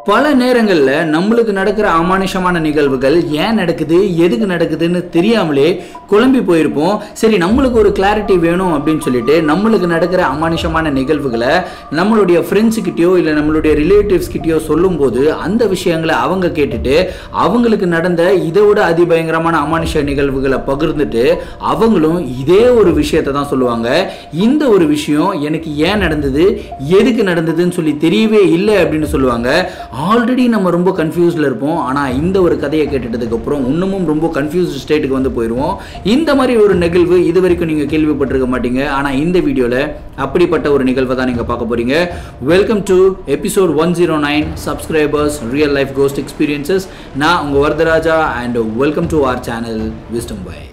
பல நேரங்களில் நம்மளுக்கு நடக்கிற அமானுஷமான நிகழ்வுகள் ஏன் நடக்குது எதுக்கு நடக்குதுன்னு தெரியாமலே குழம்பி போயிருப்போம் சரி நம்மளுக்கு ஒரு கிளாரிட்டி வேணும் அப்படின்னு சொல்லிட்டு நம்மளுக்கு நடக்கிற அமானுஷமான நிகழ்வுகளை நம்மளுடைய ஃப்ரெண்ட்ஸுக்கிட்டயோ இல்லை நம்மளுடைய ரிலேட்டிவ்ஸ் கிட்டயோ சொல்லும்போது அந்த விஷயங்களை அவங்க கேட்டுட்டு அவங்களுக்கு நடந்த இதை விட அதிபயங்கரமான அமானுஷ நிகழ்வுகளை பகிர்ந்துட்டு அவங்களும் இதே ஒரு விஷயத்தை தான் சொல்லுவாங்க இந்த ஒரு விஷயம் எனக்கு ஏன் நடந்தது எதுக்கு நடந்ததுன்னு சொல்லி தெரியவே இல்லை அப்படின்னு சொல்லுவாங்க ஆல்ரெடி நம்ம ரொம்ப கன்ஃபியூஸில் இருப்போம் ஆனால் இந்த ஒரு கதையை கேட்டுட்டதுக்கப்புறம் இன்னமும் ரொம்ப கன்ஃபியூஸ்ட் ஸ்டேட்டுக்கு வந்து போயிடுவோம் இந்த மாதிரி ஒரு நிகழ்வு இது வரைக்கும் நீங்கள் கேள்விப்பட்டிருக்க மாட்டீங்க ஆனால் இந்த வீடியோவில் அப்படிப்பட்ட ஒரு நிகழ்வை தான் நீங்கள் பார்க்க போகிறீங்க welcome to episode one zero nine subscribers real life ghost experiences நான் உங்கள் Varadaraja and welcome to our channel wisdom by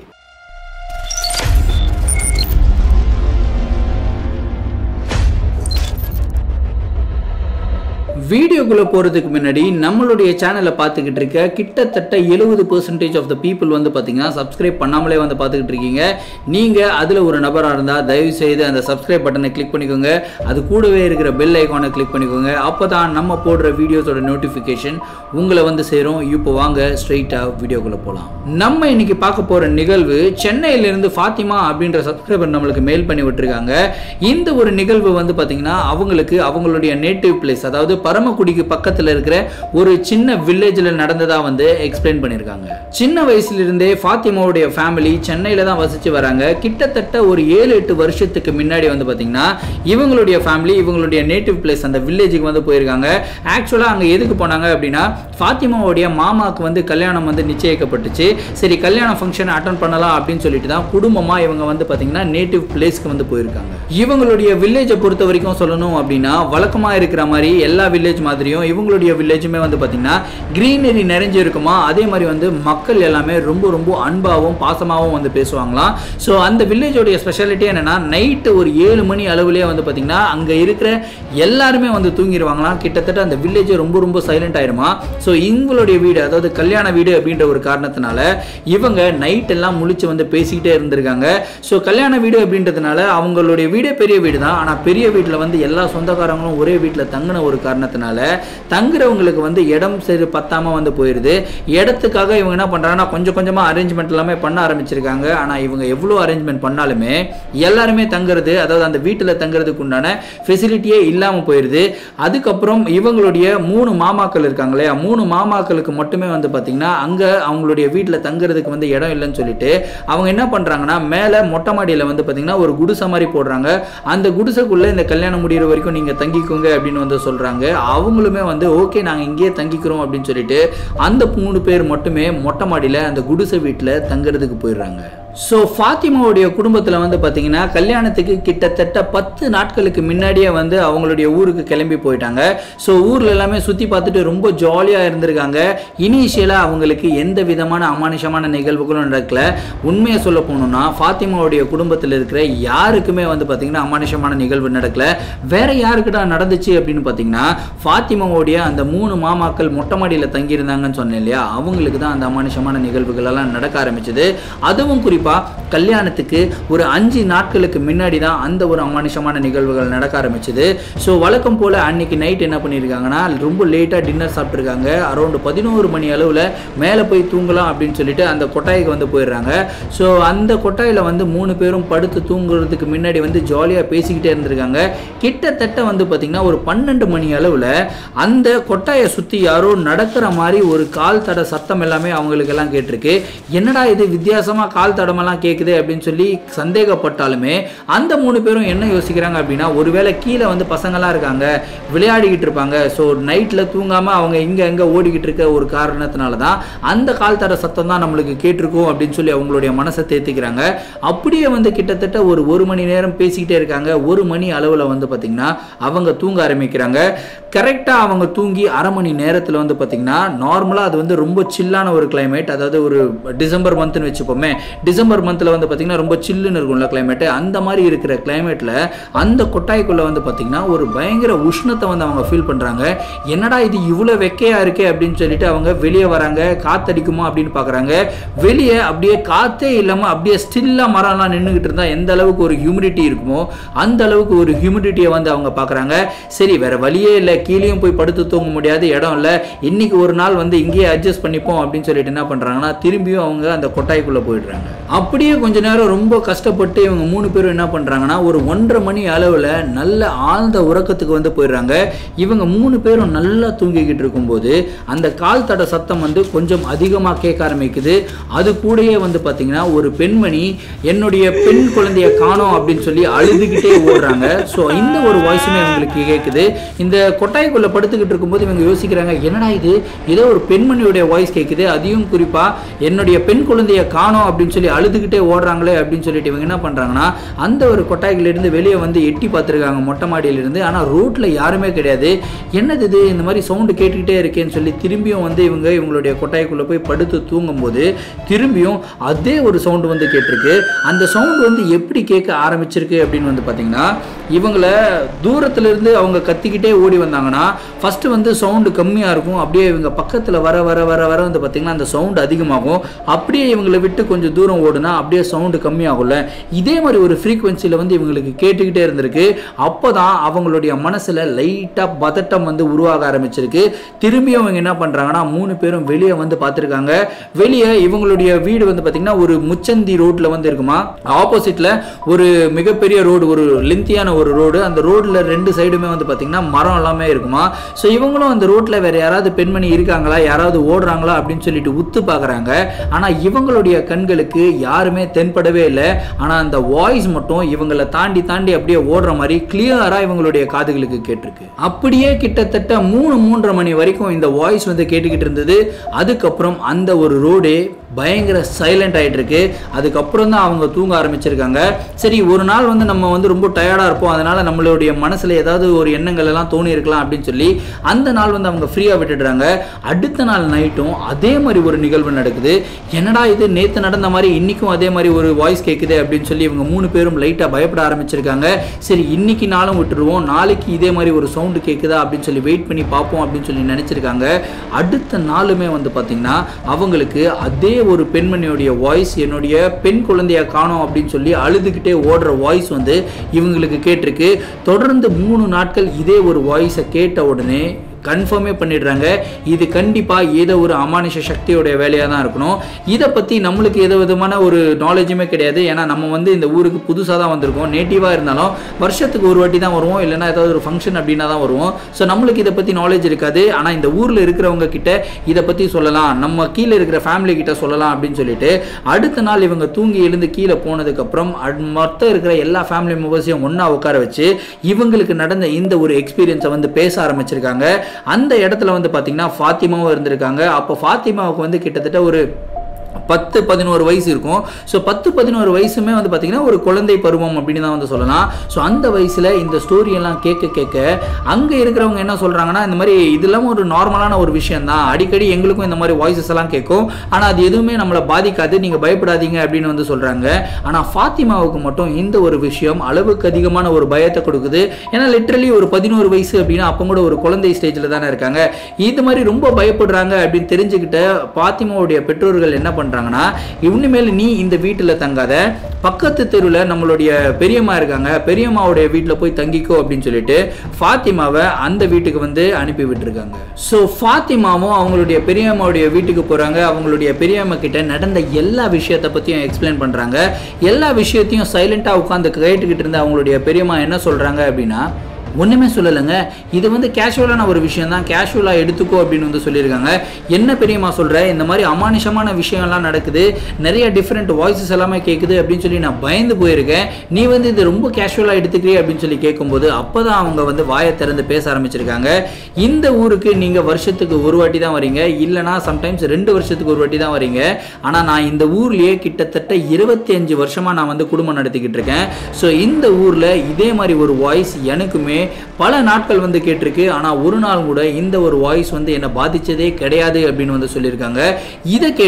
வீடியோக்குள்ளே போகிறதுக்கு முன்னாடி நம்மளுடைய சேனலை பார்த்துக்கிட்டு இருக்க கிட்டத்தட்ட எழுபது பர்சன்டேஜ் ஆஃப் த பீப்புள் வந்து பார்த்தீங்கன்னா சப்ஸ்கிரைப் பண்ணாமலே வந்து பார்த்துக்கிட்டு இருக்கீங்க நீங்கள் அதில் ஒரு நபராக இருந்தால் தயவு செய்து அந்த சப்ஸ்கிரைப் பட்டனை கிளிக் பண்ணிக்கோங்க அது கூடவே இருக்கிற பெல் ஐக்கானை கிளிக் பண்ணிக்கோங்க அப்போ தான் நம்ம போடுற வீடியோஸோட நோட்டிஃபிகேஷன் உங்களை வந்து சேரும் இப்போ வாங்க ஸ்ட்ரைட்டாக வீடியோக்குள்ளே போகலாம் நம்ம இன்னைக்கு பார்க்க போகிற நிகழ்வு சென்னையிலிருந்து ஃபாத்திமா அப்படின்ற சப்ஸ்கிரைபர் நம்மளுக்கு மெயில் பண்ணி விட்டுருக்காங்க இந்த ஒரு நிகழ்வு வந்து பார்த்தீங்கன்னா அவங்களுக்கு அவங்களுடைய நேட்டிவ் பிளேஸ் அதாவது பரமக்குடிக்கு பக்கத்தில் இருக்கிற ஒரு சின்ன வில்லேஜில் நடந்ததாக வந்து எக்ஸ்பிளைன் பண்ணியிருக்காங்க சின்ன வயசுலேருந்தே ஃபாத்திமாவுடைய ஃபேமிலி சென்னையில் தான் வசித்து வராங்க கிட்டத்தட்ட ஒரு ஏழு எட்டு வருஷத்துக்கு முன்னாடி வந்து பார்த்தீங்கன்னா இவங்களுடைய ஃபேமிலி இவங்களுடைய நேட்டிவ் பிளேஸ் அந்த வில்லேஜுக்கு வந்து போயிருக்காங்க ஆக்சுவலாக அங்கே எதுக்கு போனாங்க அப்படின்னா ஃபாத்திமாவுடைய மாமாவுக்கு வந்து கல்யாணம் வந்து நிச்சயிக்கப்பட்டுச்சு சரி கல்யாண ஃபங்க்ஷன் அட்டன் பண்ணலாம் அப்படின்னு சொல்லிட்டு தான் குடும்பமாக இவங்க வந்து பார்த்தீங்கன்னா நேட்டிவ் பிளேஸ்க்கு வந்து போயிருக்காங்க இவங்களுடைய வில்லேஜை பொறுத்த வரைக்கும் சொல்லணும் அப்படின்னா வழக்கமாக இருக்கிற மாதிரி எல்லா வில்லேஜ் மாதிரியும் இவங்களுடைய வில்லேஜுமே வந்து பார்த்தீங்கன்னா க்ரீனரி நிறைஞ்சு இருக்குமா அதே மாதிரி வந்து மக்கள் எல்லாமே ரொம்ப ரொம்ப அன்பாகவும் பாசமாகவும் வந்து பேசுவாங்களாம் ஸோ அந்த வில்லேஜோடைய ஸ்பெஷாலிட்டி என்னன்னா நைட்டு ஒரு ஏழு மணி அளவுலேயே வந்து பார்த்தீங்கன்னா அங்கே இருக்கிற எல்லாருமே வந்து தூங்கிடுவாங்களாம் கிட்டத்தட்ட அந்த வில்லேஜ் ரொம்ப ரொம்ப சைலண்ட் ஆயிருமா ஸோ இவங்களுடைய வீடு அதாவது கல்யாண வீடு அப்படின்ற ஒரு காரணத்தினால இவங்க நைட் எல்லாம் முழிச்சு வந்து பேசிக்கிட்டே இருந்திருக்காங்க ஸோ கல்யாண வீடு அப்படின்றதுனால அவங்களுடைய வீடே பெரிய வீடு தான் ஆனால் பெரிய வீட்டில் வந்து எல்லா சொந்தக்காரங்களும் ஒரே வீட்டில் தங்கின ஒரு காரணத்தினால தங்குறவங்களுக்கு வந்து இடம் சரி பத்தாம வந்து போயிடுது இடத்துக்காக இவங்க என்ன பண்ணுறாங்கன்னா கொஞ்சம் கொஞ்சமாக அரேஞ்ச்மெண்ட் எல்லாமே பண்ண ஆரம்பிச்சிருக்காங்க ஆனால் இவங்க எவ்வளோ அரேஞ்ச்மெண்ட் பண்ணாலுமே எல்லாருமே தங்குறது அதாவது அந்த வீட்டில் தங்குறதுக்கு உண்டான ஃபெசிலிட்டியே இல்லாமல் போயிடுது அதுக்கப்புறம் இவங்களுடைய மூணு மாமாக்கள் இருக்காங்க இல்லையா மூணு மாமாக்களுக்கு மட்டுமே வந்து பார்த்தீங்கன்னா அங்கே அவங்களுடைய வீட்டில் தங்குறதுக்கு வந்து இடம் இல்லைன்னு சொல்லிட்டு அவங்க என்ன பண்ணுறாங்கன்னா மேலே மொட்டை மாடியில் வந்து பார்த்தீங்கன்னா ஒரு குடிசை மாதிரி போடுறாங்க அந்த குடிசைக்குள்ளே இந்த கல்யாணம் முடிகிற வரைக்கும் நீங்கள் தங்கிக்கோங்க அப்படின்னு வந்து சொல்கிறாங்க அவங்களுமே வந்து ஓகே நாங்கள் இங்கேயே தங்கிக்கிறோம் அப்படின்னு சொல்லிட்டு அந்த மூணு பேர் மட்டுமே மொட்டை மாடியில் அந்த குடிசை வீட்டில் தங்குறதுக்கு போயிடுறாங்க ஸோ ஃபாத்திமாவுடைய குடும்பத்தில் வந்து பார்த்தீங்கன்னா கல்யாணத்துக்கு கிட்டத்தட்ட பத்து நாட்களுக்கு முன்னாடியே வந்து அவங்களுடைய ஊருக்கு கிளம்பி போயிட்டாங்க ஸோ ஊரில் எல்லாமே சுற்றி பார்த்துட்டு ரொம்ப ஜாலியாக இருந்திருக்காங்க இனிஷியலாக அவங்களுக்கு எந்த விதமான அமானுஷமான நிகழ்வுகளும் நடக்கல உண்மையை சொல்ல போகணும்னா ஃபாத்திமாவுடைய குடும்பத்தில் இருக்கிற யாருக்குமே வந்து பார்த்தீங்கன்னா அமானுஷமான நிகழ்வு நடக்கல வேற யாருக்கிட்ட நடந்துச்சு அப்படின்னு பார்த்தீங்கன்னா ஃபாத்திமாவுடைய அந்த மூணு மாமாக்கள் மொட்டை மாடியில் தங்கியிருந்தாங்கன்னு சொன்னேன் இல்லையா அவங்களுக்கு தான் அந்த அமானுஷமான நிகழ்வுகள் எல்லாம் நடக்க ஆரம்பிச்சது அதுவும் குறிப்பாக கல்யாணத்துக்கு ஒரு அஞ்சு நாட்களுக்கு முன்னாடி தான் அந்த ஒரு அமானுஷமான நிகழ்வுகள் நடக்க ஆரம்பிச்சது ஸோ வழக்கம் போல் அன்னைக்கு நைட் என்ன பண்ணியிருக்காங்கன்னா ரொம்ப லேட்டாக டின்னர் சாப்பிட்ருக்காங்க அரௌண்டு பதினோரு மணி அளவில் மேலே போய் தூங்கலாம் அப்படின்னு சொல்லிட்டு அந்த கொட்டாய்க்கு வந்து போயிடுறாங்க ஸோ அந்த கொட்டாயில் வந்து மூணு பேரும் படுத்து தூங்குறதுக்கு முன்னாடி வந்து ஜாலியாக பேசிக்கிட்டே இருந்திருக்காங்க கிட்டத்தட்ட வந்து பார்த்திங்கன்னா ஒரு பன்னெண்டு மணி அளவில் அந்த கொட்டாயை சுற்றி யாரோ நடக்கிற மாதிரி ஒரு கால் தட சத்தம் எல்லாமே அவங்களுக்கு எல்லாம் கேட்டிருக்கு என்னடா இது வித்தியாசமாக கால் தடமெல்லாம் கேட்குது அப்படின்னு சொல்லி சந்தேகப்பட்டாலுமே அந்த மூணு பேரும் என்ன யோசிக்கிறாங்க அப்படின்னா ஒருவேளை கீழே வந்து பசங்களாம் இருக்காங்க விளையாடிக்கிட்டு இருப்பாங்க ஸோ நைட்டில் தூங்காமல் அவங்க இங்கே எங்கே ஓடிக்கிட்டு இருக்க ஒரு காரணத்தினால தான் அந்த கால் தட சத்தம் தான் நம்மளுக்கு கேட்டிருக்கும் அப்படின்னு சொல்லி அவங்களுடைய மனசை தேத்திக்கிறாங்க அப்படியே வந்து கிட்டத்தட்ட ஒரு ஒரு மணி நேரம் பேசிக்கிட்டே இருக்காங்க ஒரு மணி அளவில் வந்து பார்த்திங்கன்னா அவங்க தூங்க ஆரம்பிக்கிறாங்க கரெக்டாக அவங்க தூங்கி அரை மணி நேரத்தில் வந்து பார்த்திங்கன்னா நார்மலாக அது வந்து ரொம்ப சில்லான ஒரு கிளைமேட் அதாவது ஒரு டிசம்பர் மந்த்னு வச்சுப்போமே டிசம்பர் டிசம்பர் மந்தில் வந்து பார்த்திங்கன்னா ரொம்ப சில்லுன்னு இருக்கும்ல கிளைமேட்டு அந்த மாதிரி இருக்கிற கிளைமேட்டில் அந்த கொட்டாய்க்குள்ளே வந்து பார்த்திங்கன்னா ஒரு பயங்கர உஷ்ணத்தை வந்து அவங்க ஃபீல் பண்ணுறாங்க என்னடா இது இவ்வளோ வெக்கையாக இருக்கே அப்படின்னு சொல்லிட்டு அவங்க வெளியே வராங்க காத்தடிக்குமா அப்படின்னு பார்க்குறாங்க வெளியே அப்படியே காற்றே இல்லாமல் அப்படியே ஸ்டில்லாக மரம்லாம் நின்றுக்கிட்டு இருந்தால் எந்த அளவுக்கு ஒரு ஹியூமிடிட்டி இருக்குமோ அந்த அளவுக்கு ஒரு ஹியூமிடிட்டியை வந்து அவங்க பார்க்குறாங்க சரி வேற வழியே இல்லை கீழேயும் போய் படுத்து தூங்க முடியாது இடம் இல்லை இன்னைக்கு ஒரு நாள் வந்து இங்கேயே அட்ஜஸ்ட் பண்ணிப்போம் அப்படின்னு சொல்லிட்டு என்ன பண்ணுறாங்கன்னா திரும்பியும் அவங்க அந்த கொட்டாய்க்குள்ளே போயிடுறாங்க அப்படியே கொஞ்ச நேரம் ரொம்ப கஷ்டப்பட்டு இவங்க மூணு பேரும் என்ன பண்ணுறாங்கன்னா ஒரு ஒன்றரை மணி அளவில் நல்ல ஆழ்ந்த உறக்கத்துக்கு வந்து போயிடுறாங்க இவங்க மூணு பேரும் நல்லா தூங்கிக்கிட்டு இருக்கும்போது அந்த கால் தட சத்தம் வந்து கொஞ்சம் அதிகமாக கேட்க ஆரம்பிக்குது அது கூடயே வந்து பார்த்தீங்கன்னா ஒரு பெண்மணி என்னுடைய பெண் குழந்தைய காணோம் அப்படின்னு சொல்லி அழுதுகிட்டே ஓடுறாங்க ஸோ இந்த ஒரு வாய்ஸுமே இவங்களுக்கு கேட்குது இந்த கொட்டாய்க்குள்ளே படுத்துக்கிட்டு இருக்கும்போது இவங்க யோசிக்கிறாங்க என்னடா இது ஏதோ ஒரு பெண்மணியுடைய வாய்ஸ் கேட்குது அதையும் குறிப்பாக என்னுடைய பெண் குழந்தைய காணோம் அப்படின்னு சொல்லி அழுதுகிட்டே ஓடுறாங்களே அப்படின்னு சொல்லிட்டு இவங்க என்ன பண்ணுறாங்கன்னா அந்த ஒரு கொட்டாய்களிலிருந்து வெளியே வந்து எட்டி பார்த்துருக்காங்க மொட்டை மாடியிலிருந்து ஆனால் ரோட்டில் யாருமே கிடையாது என்னது இது இந்த மாதிரி சவுண்டு கேட்டுக்கிட்டே இருக்கேன்னு சொல்லி திரும்பியும் வந்து இவங்க இவங்களுடைய கொட்டாய்க்குள்ளே போய் படுத்து தூங்கும்போது திரும்பியும் அதே ஒரு சவுண்டு வந்து கேட்டிருக்கு அந்த சவுண்டு வந்து எப்படி கேட்க ஆரம்பிச்சிருக்கு அப்படின்னு வந்து பார்த்தீங்கன்னா இவங்களை தூரத்துலேருந்து அவங்க கத்திக்கிட்டே ஓடி வந்தாங்கன்னா ஃபஸ்ட்டு வந்து சவுண்டு கம்மியாக இருக்கும் அப்படியே இவங்க பக்கத்தில் வர வர வர வர வந்து பார்த்திங்கன்னா அந்த சவுண்டு அதிகமாகும் அப்படியே இவங்களை விட்டு கொஞ்சம் தூரம் ஓடுனா அப்படியே சவுண்டு கம்மியாகும்ல இதே மாதிரி ஒரு ஃப்ரீக்வன்சியில் வந்து இவங்களுக்கு கேட்டுக்கிட்டே இருந்திருக்கு அப்போ தான் அவங்களுடைய மனசில் லைட்டாக பதட்டம் வந்து உருவாக ஆரம்பிச்சிருக்கு திரும்பியும் அவங்க என்ன பண்ணுறாங்கன்னா மூணு பேரும் வெளியே வந்து பார்த்துருக்காங்க வெளியே இவங்களுடைய வீடு வந்து பார்த்திங்கன்னா ஒரு முச்சந்தி ரோட்டில் வந்து இருக்குமா ஆப்போசிட்டில் ஒரு மிகப்பெரிய ரோடு ஒரு லென்த்தியான ஒரு ரோடு அந்த ரோட்டில் ரெண்டு சைடுமே வந்து பார்த்திங்கன்னா மரம் எல்லாமே இருக்குமா ஸோ இவங்களும் அந்த ரோட்டில் வேறு யாராவது பெண்மணி இருக்காங்களா யாராவது ஓடுறாங்களா அப்படின்னு சொல்லிட்டு உத்து பார்க்குறாங்க ஆனால் இவங்களுடைய கண்களுக்கு யாருமே தென்படவே இல்லை ஆனால் அந்த வாய்ஸ் மட்டும் இவங்களை தாண்டி தாண்டி அப்படியே ஓடுற மாதிரி கிளியராக இவங்களுடைய காதுகளுக்கு கேட்டிருக்கு அப்படியே கிட்டத்தட்ட மூணு மூன்றரை மணி வரைக்கும் இந்த வாய்ஸ் வந்து கேட்டுக்கிட்டு இருந்தது அதுக்கப்புறம் அந்த ஒரு ரோடு பயங்கர சைலண்ட் ஆகிட்டு இருக்கு அதுக்கப்புறம் தான் அவங்க தூங்க ஆரம்பிச்சிருக்காங்க சரி ஒரு நாள் வந்து நம்ம வந்து ரொம்ப டயர்டாக இருப்போம் அதனால நம்மளுடைய மனசில் ஏதாவது ஒரு எண்ணங்கள் எல்லாம் தோணி இருக்கலாம் அப்படின்னு சொல்லி அந்த நாள் வந்து அவங்க ஃப்ரீயாக விட்டுடுறாங்க அடுத்த நாள் நைட்டும் அதே மாதிரி ஒரு நிகழ்வு நடக்குது என்னடா இது நேற்று நடந்த மாதிரி இன்னைக்கும் அதே மாதிரி ஒரு வாய்ஸ் கேட்குது அப்படின்னு சொல்லி இவங்க மூணு பேரும் லைட்டாக பயப்பட ஆரம்பிச்சிருக்காங்க சரி இன்னைக்கு நாளும் விட்டுருவோம் நாளைக்கு இதே மாதிரி ஒரு சவுண்டு கேட்குதா அப்படின்னு சொல்லி வெயிட் பண்ணி பார்ப்போம் அப்படின்னு சொல்லி நினச்சிருக்காங்க அடுத்த நாளுமே வந்து பார்த்திங்கன்னா அவங்களுக்கு அதே ஒரு பெண்மணியுடைய வாய்ஸ் என்னுடைய பெண் குழந்தைய காணோம் அப்படின்னு சொல்லி அழுதுகிட்டே ஓடுற வாய்ஸ் வந்து இவங்களுக்கு கேட்டிருக்கு தொடர்ந்து மூணு நாட்கள் இதே ஒரு வாய்ஸை கேட்ட உடனே கன்ஃபார்மே பண்ணிடுறாங்க இது கண்டிப்பாக ஏதோ ஒரு அமானுஷ சக்தியோடைய வேலையாக தான் இருக்கணும் இதை பற்றி நம்மளுக்கு எந்த விதமான ஒரு நாலேஜுமே கிடையாது ஏன்னா நம்ம வந்து இந்த ஊருக்கு புதுசாக தான் வந்திருக்கோம் நேட்டிவாக இருந்தாலும் வருஷத்துக்கு ஒரு வாட்டி தான் வருவோம் இல்லைன்னா ஏதாவது ஒரு ஃபங்க்ஷன் அப்படின்னா தான் வருவோம் ஸோ நம்மளுக்கு இதை பற்றி நாலேஜ் இருக்காது ஆனால் இந்த ஊரில் இருக்கிறவங்க கிட்ட இதை பற்றி சொல்லலாம் நம்ம கீழே இருக்கிற ஃபேமிலி கிட்ட சொல்லலாம் அப்படின்னு சொல்லிட்டு அடுத்த நாள் இவங்க தூங்கி எழுந்து கீழே போனதுக்கப்புறம் மொத்தம் இருக்கிற எல்லா ஃபேமிலி மெம்பர்ஸையும் ஒன்றா உட்கார வச்சு இவங்களுக்கு நடந்த இந்த ஒரு எக்ஸ்பீரியன்ஸை வந்து பேச ஆரம்பிச்சிருக்காங்க அந்த இடத்துல வந்து பார்த்தீங்கன்னா ஃபாத்திமாவும் இருந்திருக்காங்க அப்போ ஃபாத்திமாவுக்கு வந்து கிட்டத்தட்ட ஒரு பத்து பதினோரு வயசு இருக்கும் ஸோ பத்து பதினோரு வயசுமே வந்து பார்த்திங்கன்னா ஒரு குழந்தை பருவம் அப்படின்னு தான் வந்து சொல்லலாம் ஸோ அந்த வயசில் இந்த ஸ்டோரியெல்லாம் கேட்க கேட்க அங்கே இருக்கிறவங்க என்ன சொல்கிறாங்கன்னா இந்த மாதிரி இதெல்லாம் ஒரு நார்மலான ஒரு விஷயம் தான் அடிக்கடி எங்களுக்கும் இந்த மாதிரி வாய்ஸஸ் எல்லாம் கேட்கும் ஆனால் அது எதுவுமே நம்மளை பாதிக்காது நீங்கள் பயப்படாதீங்க அப்படின்னு வந்து சொல்கிறாங்க ஆனால் ஃபாத்திமாவுக்கு மட்டும் இந்த ஒரு விஷயம் அளவுக்கு அதிகமான ஒரு பயத்தை கொடுக்குது ஏன்னா லிட்ரலி ஒரு பதினோரு வயசு அப்படின்னா அப்போ கூட ஒரு குழந்தை ஸ்டேஜில் தானே இருக்காங்க இது மாதிரி ரொம்ப பயப்படுறாங்க அப்படின்னு தெரிஞ்சுக்கிட்ட பாத்திமாவுடைய பெற்றோர்கள் என்ன பண்ணுறாங்கன்னா இனிமேல் நீ இந்த வீட்டில் தங்காத பக்கத்து தெருவில் நம்மளுடைய பெரியம்மா இருக்காங்க பெரியம்மாவுடைய வீட்டில் போய் தங்கிக்கோ அப்படின்னு சொல்லிட்டு ஃபாத்திமாவை அந்த வீட்டுக்கு வந்து அனுப்பி விட்டுருக்காங்க ஸோ ஃபாத்திமாவும் அவங்களுடைய பெரியம்மாவுடைய வீட்டுக்கு போகிறாங்க அவங்களுடைய பெரியம்மா கிட்ட நடந்த எல்லா விஷயத்தை பற்றியும் எக்ஸ்பிளைன் பண்ணுறாங்க எல்லா விஷயத்தையும் சைலண்ட்டாக உட்காந்து கேட்டுக்கிட்டு இருந்த அவங்களுடைய பெரியம்மா என்ன சொல்கிறாங்க அப்படின்னா ஒன்றுமே சொல்லலைங்க இது வந்து கேஷுவலான ஒரு விஷயம் தான் கேஷுவலாக எடுத்துக்கோ அப்படின்னு வந்து சொல்லியிருக்காங்க என்ன பெரியம்மா சொல்கிற இந்த மாதிரி அமானுஷமான விஷயங்கள்லாம் நடக்குது நிறைய டிஃப்ரெண்ட் வாய்ஸஸ் எல்லாமே கேட்குது அப்படின்னு சொல்லி நான் பயந்து போயிருக்கேன் நீ வந்து இது ரொம்ப கேஷுவலாக எடுத்துக்கிறீ அப்படின்னு சொல்லி கேட்கும்போது அப்போ தான் அவங்க வந்து வாயை திறந்து பேச ஆரம்பிச்சிருக்காங்க இந்த ஊருக்கு நீங்கள் வருஷத்துக்கு ஒரு வாட்டி தான் வரீங்க இல்லைனா சம்டைம்ஸ் ரெண்டு வருஷத்துக்கு ஒரு வாட்டி தான் வரீங்க ஆனால் நான் இந்த ஊர்லேயே கிட்டத்தட்ட இருபத்தி அஞ்சு வருஷமாக நான் வந்து குடும்பம் நடத்திக்கிட்டு இருக்கேன் ஸோ இந்த ஊரில் இதே மாதிரி ஒரு வாய்ஸ் எனக்குமே பல நாட்கள் வந்து கேட்டிருக்கு ஆனால் ஒரு நாள் கூட இந்த ஒரு வாய்ஸ் வந்து என்னை பாதிச்சதே கிடையாது அப்படின்னு வந்து சொல்லியிருக்காங்க இதை கேட்டு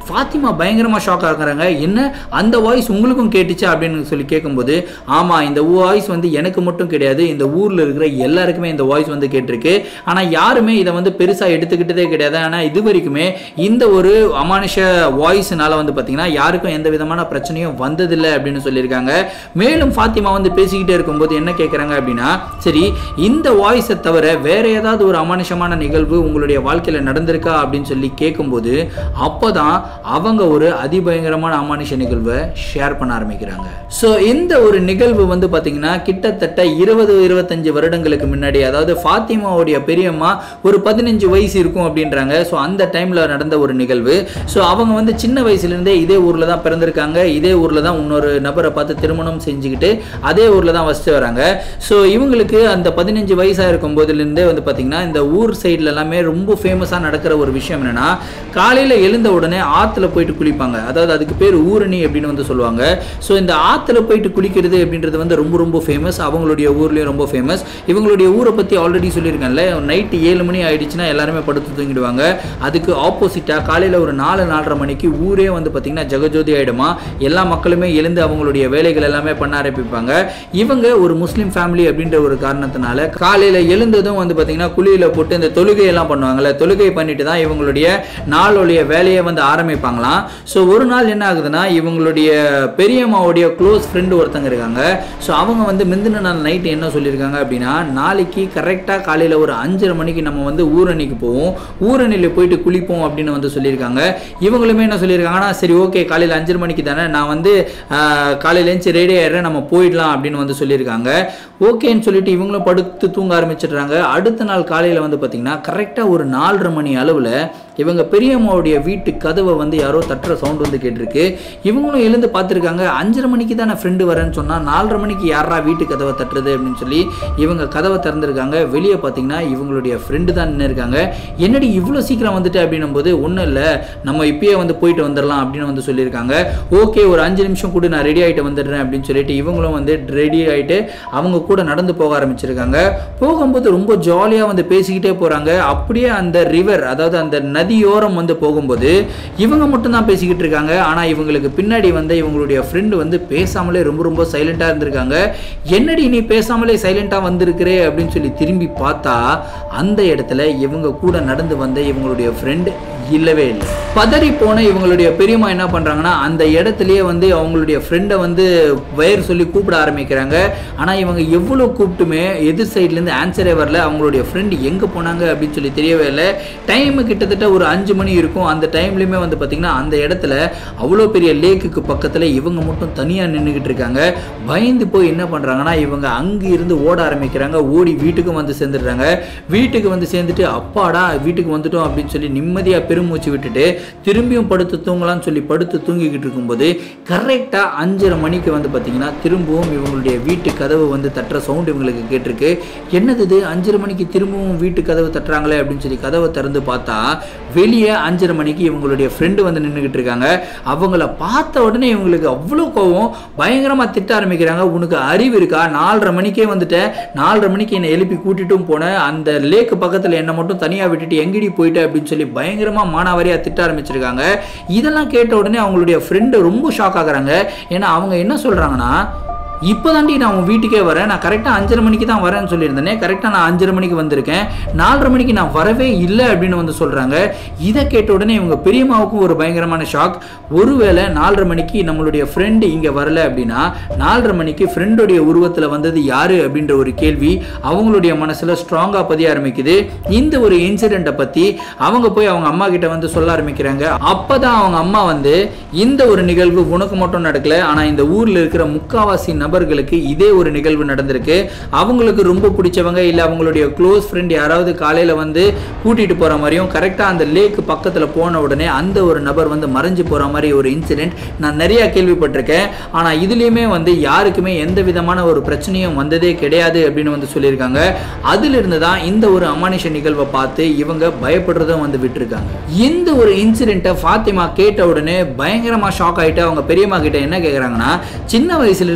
ஃபாத்திமா பயங்கரமாக ஷாக் ஆகுறாங்க என்ன அந்த வாய்ஸ் உங்களுக்கும் கேட்டுச்சா அப்படின்னு சொல்லி கேட்கும்போது ஆமாம் இந்த வாய்ஸ் வந்து எனக்கு மட்டும் கிடையாது இந்த ஊரில் இருக்கிற எல்லாருக்குமே இந்த வாய்ஸ் வந்து கேட்டிருக்கு ஆனால் யாருமே இதை வந்து பெருசாக எடுத்துக்கிட்டதே கிடையாது ஆனால் இது வரைக்குமே இந்த ஒரு அமானுஷ வாய்ஸ்னால வந்து பார்த்தீங்கன்னா யாருக்கும் எந்த விதமான பிரச்சனையும் வந்ததில்லை அப்படின்னு சொல்லியிருக்காங்க மேலும் ஃபாத்திமா வந்து பேசிக்கிட்டே இருக்கும்போது என்ன கேட்குறாங்க அப்படின்னா சரி இந்த வாய்ஸை தவிர வேற ஏதாவது ஒரு அமானுஷமான நிகழ்வு உங்களுடைய வாழ்க்கையில் நடந்திருக்கா அப்படின்னு சொல்லி கேட்கும்போது அப்போதான் அவங்க ஒரு அதிபயங்கரமான அமானுஷ நிகழ்வை ஷேர் பண்ண ஆரம்பிக்கிறாங்க ஸோ இந்த ஒரு நிகழ்வு வந்து பார்த்தீங்கன்னா கிட்டத்தட்ட இருபது இருபத்தஞ்சு வருடங்களுக்கு முன்னாடி அதாவது ஃபாத்திமாவுடைய பெரியம்மா ஒரு பதினஞ்சு வயசு இருக்கும் அப்படின்றாங்க ஸோ அந்த டைமில் நடந்த ஒரு நிகழ்வு ஸோ அவங்க வந்து சின்ன வயசுலேருந்தே இதே ஊரில் தான் பிறந்திருக்காங்க இதே ஊரில் தான் இன்னொரு நபரை பார்த்து திருமணம் செஞ்சுக்கிட்டு அதே ஊரில் தான் வசித்து வராங்க ஸோ இவங்களுக்கு அந்த பதினஞ்சு வயசாக இருக்கும் போதுலேருந்தே வந்து பார்த்தீங்கன்னா இந்த ஊர் சைடில் எல்லாமே ரொம்ப ஃபேமஸாக நடக்கிற ஒரு விஷயம் என்னென்னா காலையில் எழுந்த உடனே ஆற்றுல போயிட்டு குளிப்பாங்க அதாவது அதுக்கு பேர் ஊரணி அப்படின்னு வந்து சொல்லுவாங்க ஸோ இந்த ஆற்றுல போயிட்டு குளிக்கிறது அப்படின்றது வந்து ரொம்ப ரொம்ப ஃபேமஸ் அவங்களுடைய ஊர்லேயும் ரொம்ப ஃபேமஸ் இவங்களுடைய ஊரை பற்றி ஆல்ரெடி சொல்லியிருக்கேன்ல நைட்டு ஏழு மணி ஆயிடுச்சுன்னா எல்லாருமே படுத்து தூங்கிடுவாங்க அதுக்கு ஆப்போசிட்டாக காலையில் ஒரு நாலு நாலரை மணிக்கு ஊரே வந்து பார்த்திங்கன்னா ஜெகஜோதி ஆகிடுமா எல்லா மக்களுமே எழுந்து அவங்களுடைய வேலைகள் எல்லாமே பண்ண ஆரம்பிப்பாங்க இவங்க ஒரு முஸ்லீம் ஃபேமிலி அப்படின்ற ஒரு காரணத்தினால காலையில் எழுந்ததும் வந்து பார்த்திங்கன்னா குழியில் போட்டு இந்த தொழுகையெல்லாம் பண்ணுவாங்கல்ல தொழுகை பண்ணிட்டு தான் இவங்களுடைய நாளுடைய வேலையை வந்து ஆரம்பிப்பாங்களாம் ஸோ ஒரு நாள் என்ன ஆகுதுன்னா இவங்களுடைய பெரியம்மாவுடைய க்ளோஸ் ஃப்ரெண்டு ஒருத்தங்க இருக்காங்க ஸோ அவங்க வந்து முந்தின நாள் நைட்டு என்ன சொல்லியிருக்காங்க அப்படின்னா நாளைக்கு கரெக்டாக காலையில் ஒரு அஞ்சரை மணிக்கு நம்ம வந்து ஊரணிக்கு போவோம் ஊரணியில் போயிட்டு குளிப்போம் அப்படின்னு வந்து சொல்லியிருக்காங்க இவங்களுமே என்ன சொல்லியிருக்காங்கன்னா சரி ஓகே காலையில் அஞ்சரை மணிக்கு தானே நான் வந்து ஆஹ், காலையில எழுந்துச்சு ரெடி ஆயிடுறேன் நம்ம போயிடலாம் அப்படின்னு வந்து சொல்லியிருக்காங்க ஓகேன்னு சொல்லிட்டு இவங்களும் படுத்து தூங்க ஆரம்பிச்சிடுறாங்க அடுத்த நாள் காலையில் வந்து பார்த்தீங்கன்னா கரெக்டாக ஒரு நாலரை மணி அளவில் இவங்க பெரியம்மாவுடைய வீட்டு கதவை வந்து யாரோ தட்டுற சவுண்ட் வந்து கேட்டிருக்கு இவங்களும் எழுந்து பார்த்துருக்காங்க அஞ்சரை மணிக்கு தான் நான் ஃப்ரெண்டு வரேன்னு சொன்னால் நாலரை மணிக்கு யாரா வீட்டு கதவை தட்டுறது அப்படின்னு சொல்லி இவங்க கதவை திறந்துருக்காங்க வெளியே பார்த்தீங்கன்னா இவங்களுடைய ஃப்ரெண்டு தான் நின்று இருக்காங்க என்னடி இவ்வளோ சீக்கிரம் வந்துட்டு அப்படின்னும் போது ஒன்றும் இல்லை நம்ம இப்பயே வந்து போயிட்டு வந்துடலாம் அப்படின்னு வந்து சொல்லியிருக்காங்க ஓகே ஒரு அஞ்சு நிமிஷம் கூட நான் ரெடி ஆகிட்டு வந்துடுறேன் அப்படின்னு சொல்லிட்டு இவங்களும் வந்து ரெடி ஆகிட்டு அவங்க கூட நடந்து போக ஆரம்பிச்சிருக்காங்க போகும்போது ரொம்ப ஜாலியாக வந்து பேசிக்கிட்டே போகிறாங்க அப்படியே அந்த ரிவர் அதாவது அந்த நதியோரம் வந்து போகும்போது இவங்க மட்டும் தான் பேசிக்கிட்டு இருக்காங்க ஆனால் இவங்களுக்கு பின்னாடி வந்து இவங்களுடைய ஃப்ரெண்டு வந்து பேசாமலே ரொம்ப ரொம்ப சைலண்டாக இருந்திருக்காங்க என்னடி நீ பேசாமலே சைலண்டாக வந்திருக்கிறே அப்படின்னு சொல்லி திரும்பி பார்த்தா அந்த இடத்துல இவங்க கூட நடந்து வந்த இவங்களுடைய ஃப்ரெண்டு இல்லவே இல்லை பதறி போன இவங்களுடைய பெரியம்மா என்ன பண்ணுறாங்கன்னா அந்த இடத்துலயே வந்து அவங்களுடைய ஃப்ரெண்டை வந்து வயர் சொல்லி கூப்பிட ஆரம்பிக்கிறாங்க ஆனால் இவங்க எவ்வளோ கூப்பிட்டுமே எதிர் சைட்லேருந்து ஆன்சரே வரல அவங்களுடைய ஃப்ரெண்டு எங்கே போனாங்க அப்படின்னு சொல்லி தெரியவே இல்லை டைம் கிட்டத்தட்ட ஒரு அஞ்சு மணி இருக்கும் அந்த டைம்லையுமே வந்து பார்த்திங்கன்னா அந்த இடத்துல அவ்வளோ பெரிய லேக்குக்கு பக்கத்தில் இவங்க மட்டும் தனியாக நின்றுக்கிட்டு இருக்காங்க பயந்து போய் என்ன பண்ணுறாங்கன்னா இவங்க அங்கே இருந்து ஓட ஆரம்பிக்கிறாங்க ஓடி வீட்டுக்கும் வந்து சேர்ந்துடுறாங்க வீட்டுக்கு வந்து சேர்ந்துட்டு அப்பாடா வீட்டுக்கு வந்துட்டோம் அப்படின்னு சொல்லி நிம்மதியாக பெருமூச்சு விட்டுட்டு திரும்பியும் படுத்து தூங்கலாம்னு சொல்லி படுத்து தூங்கிக்கிட்டு இருக்கும்போது கரெக்டாக அஞ்சரை மணிக்கு வந்து பார்த்தீங்கன்னா திரும்பவும் இவங்களுடைய வீட்டு கதவு வந்து தட்டுற சவுண்ட் இவங்களுக்கு கேட்டிருக்கு என்னது இது அஞ்சரை மணிக்கு திரும்பவும் வீட்டு கதவு தட்டுறாங்களே அப்படின்னு சொல்லி கதவை திறந்து பார்த்தா வெளியே அஞ்சரை மணிக்கு இவங்களுடைய ஃப்ரெண்டு வந்து நின்றுக்கிட்டு இருக்காங்க அவங்கள பார்த்த உடனே இவங்களுக்கு அவ்வளோ கோவம் பயங்கரமாக திட்ட ஆரம்பிக்கிறாங்க உனக்கு அறிவு இருக்கா நாலரை மணிக்கே வந்துட்டேன் நாலரை மணிக்கு என்னை எழுப்பி கூட்டிட்டும் போனேன் அந்த லேக்கு பக்கத்தில் என்னை மட்டும் தனியாக விட்டுட்டு எங்கடி போயிட்ட அப்படின்னு சொல்லி பயங்கரமாக மானாவாரியாக திட்ட ஆரம்பிச்சிருக்காங்க இதெல்லாம் கேட்ட உடனே அவங்களுடைய ஃப்ரெண்டு ரொம்ப ஷாக் ஆகுறாங்க ஏன்னா அவங்க என்ன சொல்கிறாங்கன்னா இப்போ தாண்டி நான் உன் வீட்டுக்கே வரேன் நான் கரெக்டாக அஞ்சரை மணிக்கு தான் வரேன்னு சொல்லியிருந்தேனே கரெக்டாக நான் அஞ்சரை மணிக்கு வந்திருக்கேன் நாலரை மணிக்கு நான் வரவே இல்லை அப்படின்னு வந்து சொல்கிறாங்க இதை கேட்ட உடனே இவங்க பெரியம்மாவுக்கும் ஒரு பயங்கரமான ஷாக் ஒருவேளை நாலரை மணிக்கு நம்மளுடைய ஃப்ரெண்டு இங்கே வரல அப்படின்னா நாலரை மணிக்கு ஃப்ரெண்டுடைய உருவத்தில் வந்தது யாரு அப்படின்ற ஒரு கேள்வி அவங்களுடைய மனசில் ஸ்ட்ராங்காக பதிய ஆரம்பிக்குது இந்த ஒரு இன்சிடெண்ட்டை பற்றி அவங்க போய் அவங்க அம்மா கிட்ட வந்து சொல்ல ஆரம்பிக்கிறாங்க அப்போ தான் அவங்க அம்மா வந்து இந்த ஒரு நிகழ்வு உனக்கு மட்டும் நடக்கல ஆனால் இந்த ஊரில் இருக்கிற முக்காவாசி நபர்களுக்கு இதே ஒரு நிகழ்வு நடந்திருக்கு அவங்களுக்கு ரொம்ப பிடிச்சவங்க இல்லை அவங்களுடைய க்ளோஸ் ஃப்ரெண்ட் யாராவது காலையில் வந்து கூட்டிகிட்டு போகிற மாதிரியும் கரெக்டாக அந்த லேக்கு பக்கத்தில் போன உடனே அந்த ஒரு நபர் வந்து மறைஞ்சு போகிற மாதிரி ஒரு இன்சிடென்ட் நான் நிறையா கேள்விப்பட்டிருக்கேன் ஆனால் இதுலேயுமே வந்து யாருக்குமே எந்த விதமான ஒரு பிரச்சனையும் வந்ததே கிடையாது அப்படின்னு வந்து சொல்லியிருக்காங்க அதிலிருந்து தான் இந்த ஒரு அமானுஷ நிகழ்வை பார்த்து இவங்க பயப்படுறதும் வந்து விட்டுருக்காங்க இந்த ஒரு இன்சிடென்ட்டை ஃபாத்திமா கேட்ட உடனே பயங்கரமாக ஷாக் ஆகிட்டு அவங்க பெரியம்மா கிட்ட என்ன கேட்குறாங்கன்னா சின்ன வயசுலேருந்தே இவ்வளோ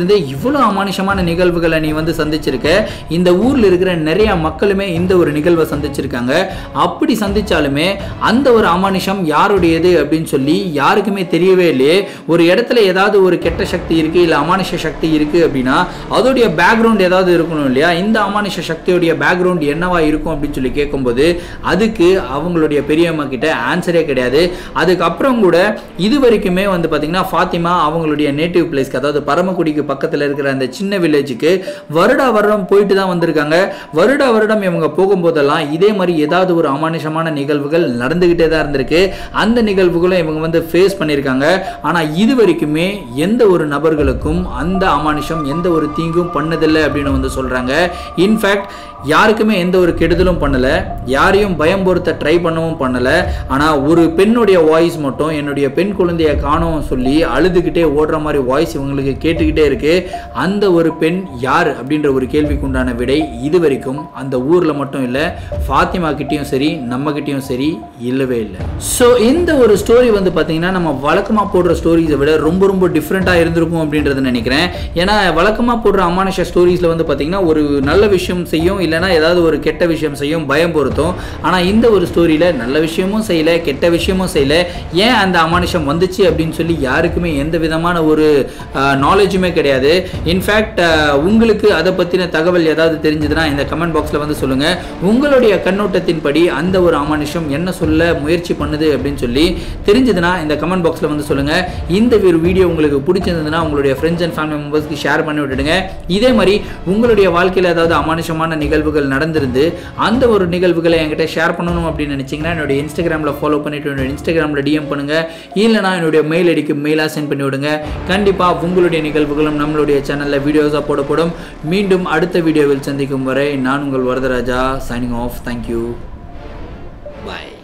இவ்வளோ அமானுஷமான நிகழ்வுகளை நீ வந்து சந்திச்சிருக்க இந்த ஊரில் இருக்கிற நிறைய மக்களுமே இந்த ஒரு நிகழ்வை சந்திச்சிருக்காங்க அப்படி சந்திச்சாலுமே அந்த ஒரு அமானுஷம் யாருடையது அப்படின்னு சொல்லி யாருக்குமே தெரியவே இல்லையே ஒரு இடத்துல ஏதாவது ஒரு கெட்ட சக்தி இருக்கு இல்லை அமானுஷ சக்தி இருக்கு அப்படின்னா அதோடைய பேக்ரவுண்ட் ஏதாவது இருக்கணும் இல்லையா இந்த அமானுஷ சக்தியுடைய பேக்ரவுண்ட் என்னவா இருக்கும் அப்படின்னு சொல்லி கேட்கும்போது அதுக்கு அவங்களுடைய பெரியம்மா கிட்ட ஆன்சரே கிடையாது அதுக்கப்புறம் கூட இது வரைக்குமே வந்து பார்த்தீங்கன்னா ஃபாத்திமா அவங்களுடைய நேட்டிவ் பிளேஸ்க்கு அதாவது பரமக்குடிக்கு பக்கத்தில் இருக்கிற அந்த சின்ன வில்லேஜுக்கு வருடா வருடம் போயிட்டு தான் வந்திருக்காங்க வருடா வருடம் இவங்க போகும்போதெல்லாம் இதே மாதிரி ஏதாவது ஒரு அமானுஷமான நிகழ்வுகள் நடந்துகிட்டே தான் இருந்திருக்கு அந்த நிகழ்வுகளும் இவங்க வந்து ஃபேஸ் பண்ணியிருக்காங்க ஆனால் இது வரைக்குமே எந்த ஒரு நபர்களுக்கும் அந்த அமானுஷம் எந்த ஒரு தீங்கும் பண்ணதில்லை அப்படின்னு வந்து சொல்கிறாங்க இன்ஃபேக்ட் யாருக்குமே எந்த ஒரு கெடுதலும் பண்ணலை யாரையும் பயம் பொறுத்த ட்ரை பண்ணவும் பண்ணலை ஆனால் ஒரு பெண்ணுடைய வாய்ஸ் மட்டும் என்னுடைய பெண் குழந்தைய காணோம் சொல்லி அழுதுகிட்டே ஓடுற மாதிரி வாய்ஸ் இவங்களுக்கு கேட்டுக்கிட்டே இருக்கு அந்த ஒரு பெண் யார் அப்படின்ற ஒரு கேள்விக்கு உண்டான விடை இது வரைக்கும் அந்த ஊரில் மட்டும் இல்லை ஃபாத்திமா கிட்டேயும் சரி நம்ம கிட்டேயும் சரி இல்லவே இல்லை ஸோ இந்த ஒரு ஸ்டோரி வந்து பார்த்தீங்கன்னா நம்ம வழக்கமாக போடுற ஸ்டோரிஸை விட ரொம்ப ரொம்ப டிஃப்ரெண்ட்டாக இருந்திருக்கும் அப்படின்றத நினைக்கிறேன் ஏன்னா வழக்கமாக போடுற அமானுஷ ஸ்டோரிஸில் வந்து பார்த்தீங்கன்னா ஒரு நல்ல விஷயம் செய்யும் இல்லைனா ஏதாவது ஒரு கெட்ட விஷயம் செய்யும் பயம் பொருத்தும் ஆனால் இந்த ஒரு ஸ்டோரியில் நல்ல விஷயமும் செய்யலை கெட்ட விஷயமும் செய்யலை ஏன் அந்த அமானுஷம் வந்துச்சு அப்படின்னு சொல்லி யாருக்குமே எந்த விதமான ஒரு நாலேஜுமே கிடையாது இன்ஃபேக்ட் உங்களுக்கு அதை பற்றின தகவல் ஏதாவது தெரிஞ்சதுன்னா இந்த கமெண்ட் பாக்ஸில் வந்து சொல்லுங்கள் உங்களுடைய கண்ணோட்டத்தின்படி அந்த ஒரு அமானுஷம் என்ன சொல்ல முயற்சி பண்ணுது அப்படின்னு சொல்லி தெரிஞ்சதுன்னா இந்த கமெண்ட் பாக்ஸில் வந்து சொல்லுங்கள் இந்த ஒரு வீடியோ உங்களுக்கு பிடிச்சிருந்ததுன்னா உங்களுடைய ஃப்ரெண்ட்ஸ் அண்ட் ஃபேமிலி மெம்பர்ஸ்க்கு ஷேர் பண்ணி விட்டுடுங்க இதே மாதிரி உங்களுடைய வாழ்க்கையில் ஏதாவது அமானுஷமான நிகழ்வுகள் நடந்திருந்து அந்த ஒரு நிகழ்வுகளை என்கிட்ட ஷேர் பண்ணணும் அப்படின்னு நினச்சிங்கன்னா என்னுடைய இன்ஸ்டாகிராமில் ஃபாலோ பண்ணிட்டு என்னோட இன்ஸ்டாகிராமில் டிஎம் பண்ணுங்கள் இல்லைனா என்னுடைய மெயில் ஐடிக்கு மெயிலாக சென்ட் பண்ணி விடுங்க கண்டிப்பாக உங்களுடைய நிகழ்வுகளும் நம்மளுடைய சேனலில் வீடியோஸாக போடப்படும் மீண்டும் அடுத்த வீடியோவில் சந்திக்கும் வரை நான் உங்கள் வரதராஜா சைனிங் ஆஃப் தேங்க்யூ பாய்